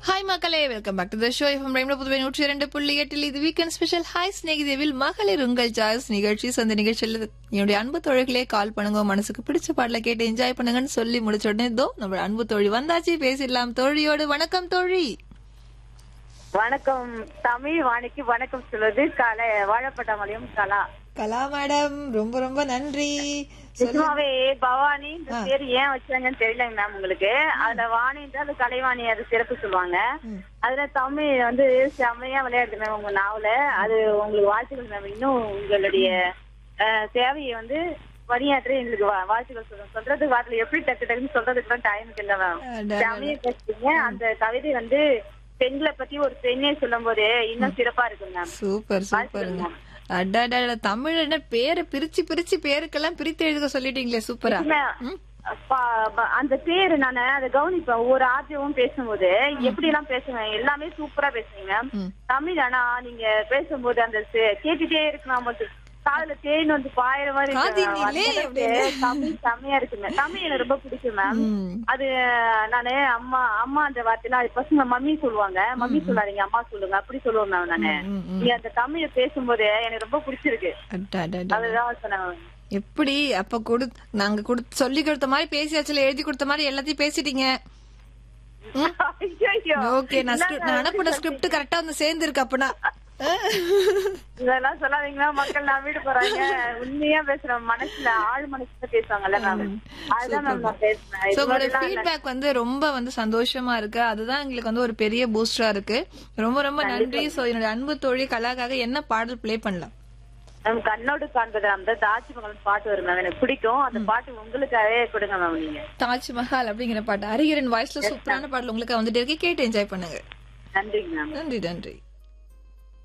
Hi மக்களே welcome back to the show FM Rainbow Puduvai நூற்றி இரண்டு புள்ளி எட்டில் இது வீக்கெண்ட் ஸ்பெஷல் ஹாய் ஸ்நேகிதேவில் மகளிர் உங்கள் சாய்ஸ் நிகழ்ச்சி So, அந்த நிகழ்ச்சியில் என்னுடைய அன்பு தோழிகளே கால் பண்ணுங்க மனசுக்கு பிடிச்ச பாடல கேட்டு என்ஜாய் பண்ணுங்கன்னு சொல்லி முடிச்ச உடனே இதோ நம்ம அன்பு தோழி வந்தாச்சு பேசிடலாம் தோழியோடு வணக்கம் தோழி வணக்கம் தமிழ் வாணிக்கு வணக்கம் சொல்வது கலை வாழப்பட்டமலையும் கலா கலா மேடம் ரொம்ப ரொம்ப நன்றி நிஜமாவே பவானி இந்த பேர் ஏன் வச்சாங்கன்னு தெரியலங்க மேம் உங்களுக்கு அதுல வாணின்ற அது கலைவாணி அது சிறப்பு சொல்லுவாங்க அதுல தமிழ் வந்து செம்மையா விளையாடுது மேம் உங்க நாவல அது உங்களுக்கு வாழ்த்துக்கள் மேம் இன்னும் உங்களுடைய அஹ், சேவையை வந்து பணியாற்ற எங்களுக்கு வா- வாழ்த்துக்கள் சொல்றோம் சொல்றதுக்கு வார்த்தை எப்படி டக்கு டக்குன்னு சொல்றதுக்கு டைம் இல்ல மேம் அடடா. செம்மையா பேசுறீங்க அந்த கவிதை வந்து பெண்களை பத்தி ஒரு பெண்ணே சொல்லும் போது இன்னும் சிறப்பா இருக்கு மேம் சூப்பர் சூப்பருங்க அடாடா தமிழ் என்ன பேரை பிரிச்சு பிரிச்சு பேருக்கெல்லாம் பிரித்து எழுத சொல்லிட்டீங்களே சூப்பரா ம். ப- ப- அந்த பேரு நானு அதை கவனிப்பேன் ஒவ்வொரு ஆர்ஜியமும் பேசும்போது எப்படி எல்லாம் பேசுவேன் எல்லாமே சூப்பரா பேசுவீங்க ம். தமிழ் ஆனா நீங்க பேசும்போது அந்த சே- கேட்டுட்டே இருக்கணும் மட்டும் காதுல தேன் வந்து பாயிற மாதிரி இருக்கு காதினிலே ma'am. அந்த அளவுக்கு அப்படின்னு. தமிழ் செம்மையா இருக்குங்க தமிழ் எனக்கு ரொம்ப பிடிக்கும் மேம் ம். அது நானு அம்மா அம்மா அந்த வார்த்தையில அது பசங்க மம்மி சொல்லுவாங்க மம்மி சொல்லாதீங்க அம்மா சொல்லுங்க அப்படி சொல்லுவேன் மேம் நானு ம், ம். நீங்க அந்த தமிழ பேசும்போது எனக்கு ரொம்ப பிடிச்சிருக்கு அடாடாடா. அதுதான் சொன்னேன் எப்படி அப்ப கொடு நாங்க கொடு சொல்லி கொடுத்த மாதிரி பேசியாச்சுல எழுதி கொடுத்த மாதிரி எல்லாத்தையும் பேசிட்டீங்க ஐயையோ. ஓகே நான் script- நான் அனுப்பின ஸ்கிரிப்ட் கரெக்டா வந்து சேர்ந்து இருக்கு அப்பனா இதெல்லாம் சொல்லாதீங்க மக்கள் நான் வீடு போறாங்க உண்மையா பேசுறேன் மனசுல ஆழ் மனசுல பேசுவாங்கல்ல மேம் அதுதான் மேம் நான் பேசுறேன் சோ இது உங்களோட மாதிரிலாம் இல்ல. ஃபீட்பேக் வந்து ரொம்ப வந்து சந்தோஷமா இருக்கு அதுதான் எங்களுக்கு வந்து ஒரு பெரிய பூஸ்டரா இருக்கு ரொம்ப ரொம்ப நன்றி சோ என்னோட அன்பு தோழி கலாக்காக என்ன பாடல் ப்ளே பண்ணலாம் மேம் கண்ணோடு காண்பது அந்த தாஜ்மஹால் பாட்டு வரும் மேம் எனக்கு பிடிக்கும் அந்த பாட்டு உங்களுக்காகவே கொடுங்க மேம் நீங்க தாஜ்மஹால் அப்படிங்கிற பாட்டு அரிகரன் வாய்ஸ்ல சூப்பரான பாடல் உங்களுக்கு வந்துட்டு இருக்கு கேட்டு என்ஜாய் பண்ணுங்க நன்றிங்க மேம் நன்றி நன்றி